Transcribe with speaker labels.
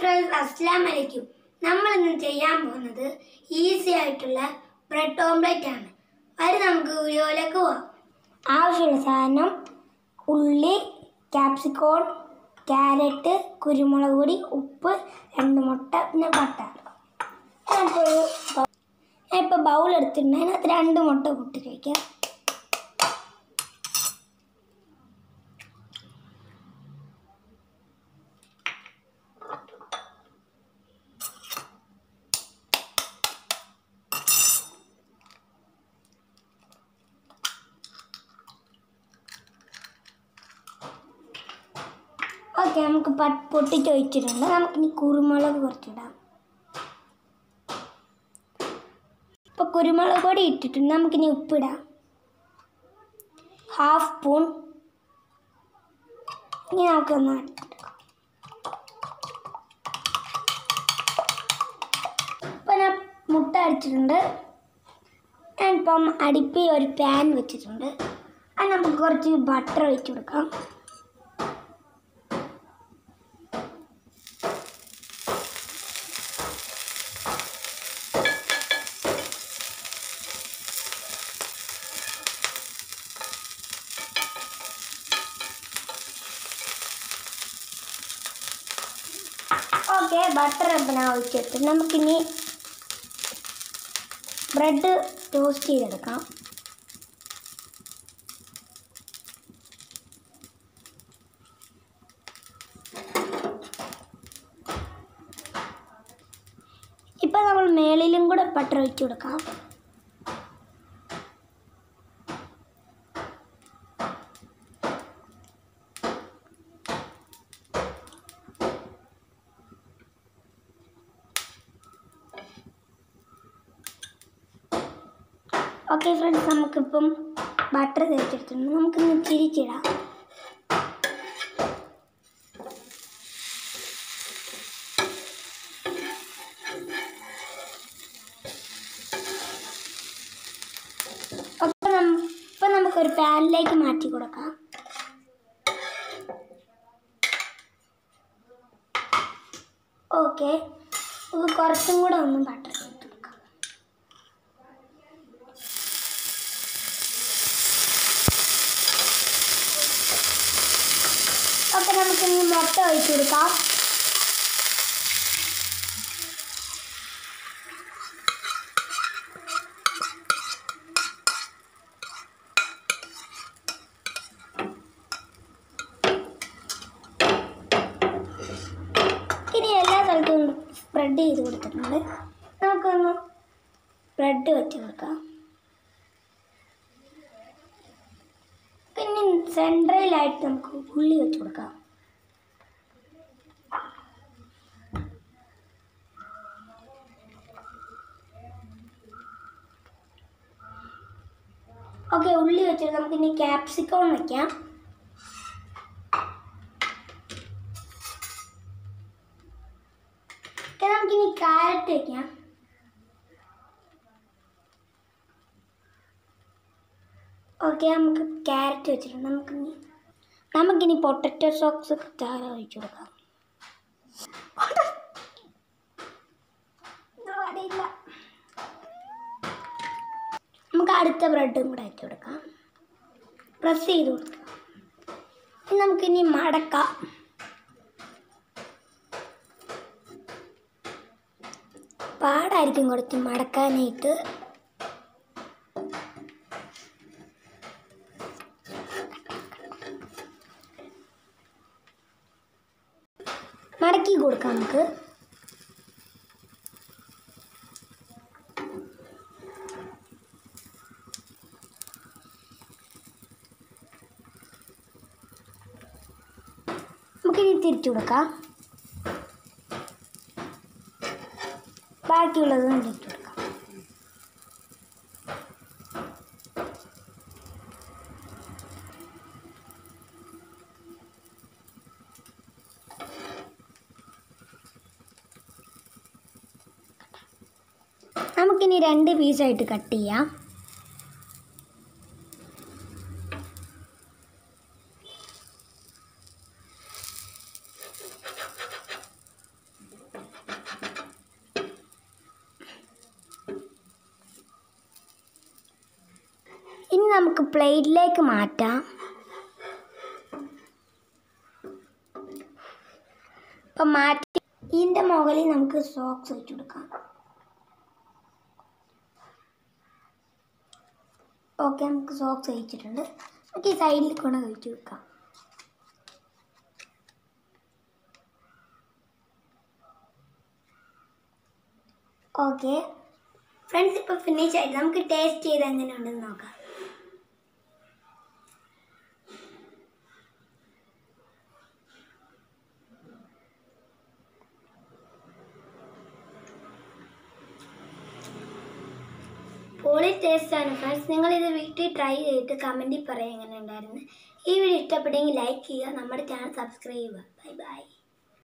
Speaker 1: friends അസ്ലാം വലൈക്കും നമ്മൾ ഇന്ന് ചെയ്യാൻ പോകുന്നത് ഈസി ആയിട്ടുള്ള ബ്രെഡ് ഓംലെറ്റ് ആണ് അത് നമുക്ക് വീഡിയോയിലേക്ക് പോവാം ആവശ്യമുള്ള സാധനം ഉള്ളി ക്യാപ്സിക്കോൺ ക്യാരറ്റ് കുരുമുളക് പൊടി ഉപ്പ് രണ്ട് മുട്ട പിന്നെ ബട്ടർ ഞാനിപ്പോൾ ഒരു ബൗ- ഞാനിപ്പോൾ ബൗൾ എടുത്തിട്ടുണ്ട് അതിനകത്ത് രണ്ട് മുട്ട പൊട്ടി കഴിക്കാം ഓക്കെ നമുക്ക് പ- പൊട്ടിച്ച് ഒഴിച്ചിട്ടുണ്ട് നമുക്കിനി കുരുമുളക് കുറച്ചിടാം ഇപ്പോൾ കുരുമുളക് പൊടി ഇട്ടിട്ടുണ്ട് നമുക്കിനി ഉപ്പിടാം ഹാഫ് സ്പൂൺ ഇനി നമുക്കൊന്ന് അടിച്ചെടുക്കാം ഇപ്പം ഞാൻ മുട്ട അടിച്ചിട്ടുണ്ട് ഞാനിപ്പം അടുപ്പിൽ ഒരു പാൻ വെച്ചിട്ടുണ്ട് അത് നമുക്ക് കുറച്ച് ബട്ടർ ഒഴിച്ച് കൊടുക്കാം ഓക്കെ ബട്ടർ ഇപ്പം ഞാൻ ഒഴിച്ചിട്ട് നമുക്കിനി ബ്രെഡ് ടോസ്റ്റ് ചെയ്തെടുക്കാം ഇപ്പം നമ്മൾ മേളിലും കൂടെ ബട്ടർ ഒഴിച്ചു കൊടുക്കാം ഓക്കെ ഫ്രണ്ട്സ് നമുക്കിപ്പം ബട്ടർ തേച്ചെടുത്തിട്ടുണ്ട് നമുക്കിന്ന് ചിരിച്ചിടാം അപ്പം ഇപ്പം നമുക്കൊരു പാനിലേക്ക് മാറ്റി കൊടുക്കാം ഓക്കെ കുറച്ചും കൂടെ ഒന്ന് ബട്ടർ ചേർത്ത് കൊടുക്കാം ഓക്കെ നമുക്ക് ഇനി മുട്ട ഒഴിച്ചു കൊടുക്കാം ഇനി എല്ലാ സ്ഥലത്തും സ്പ്രെഡ് ചെയ്ത് കൊടുത്തിട്ടുണ്ട് നമുക്കൊന്ന് ബ്രെഡ് വെച്ച് കൊടുക്കാം പിന്നെ സെൻട്രലായിട്ട് നമുക്ക് ഉള്ളി വെച്ച് കൊടുക്കാം ഓക്കെ ഉള്ളി വെച്ചിട്ട് നമുക്ക് ഇനി ക്യാപ്സിക്കോൺ വെക്കാം ഓക്കെ നമുക്കിനി ക്യാരറ്റ് വെക്കാം ഓക്കെ നമുക്ക് ക്യാരറ്റ് വെച്ചിട്ടുണ്ട് നമുക്കിനി നമുക്കിനി പൊട്ടറ്റോ സോക്സ് ചാര ഒഴിച്ചു കൊടുക്കാം അറിയില്ല നമുക്ക് അടുത്ത ബ്രെഡും കൂടെ വെച്ച് കൊടുക്കാം പ്രസ് ചെയ്ത് കൊടുക്കാം ഇനി നമുക്കിനി മടക്കാം പാടായിരിക്കും കുറച്ച് മടക്കാനായിട്ട് മടക്കി കൊടുക്കാം നമുക്ക് നമുക്കിനി തിരിച്ചു കൊടുക്കാം ബാക്കിയുള്ളതും തിരിച്ചു കൊടുക്കാം നമുക്കിനി രണ്ട് പീസായിട്ട് കട്ട് ചെയ്യാം നമുക്ക് പ്ലേറ്റിലേക്ക് മാറ്റാം അപ്പം മാറ്റി ഇതിൻ്റെ മുകളിൽ നമുക്ക് സോക്സ് വെച്ച് കൊടുക്കാം ഓക്കെ നമുക്ക് സോക്സ് കഴിച്ചിട്ടുണ്ട് നമുക്ക് ഈ സൈഡിൽ കൂടെ കഴിച്ചു വെക്കാം ഓക്കെ ഫ്രണ്ട്സ് ഇപ്പോൾ ഫിനിഷ് ആയിട്ട് നമുക്ക് ടേസ്റ്റ് ചെയ്ത് എങ്ങനെയുണ്ടെന്ന് നോക്കാം പൊളി ടേസ്റ്റാണ് ഫ്രണ്ട്സ് നിങ്ങളിത് വീട്ടിൽ ട്രൈ ചെയ്തിട്ട് കമൻറ്റിൽ പറയാം എങ്ങനെ ഉണ്ടായിരുന്നു ഈ വീഡിയോ ഇഷ്ടപ്പെട്ടെങ്കിൽ ലൈക്ക് ചെയ്യുക നമ്മുടെ ചാനൽ സബ്സ്ക്രൈബ് ചെയ്യുക ബൈ ബൈ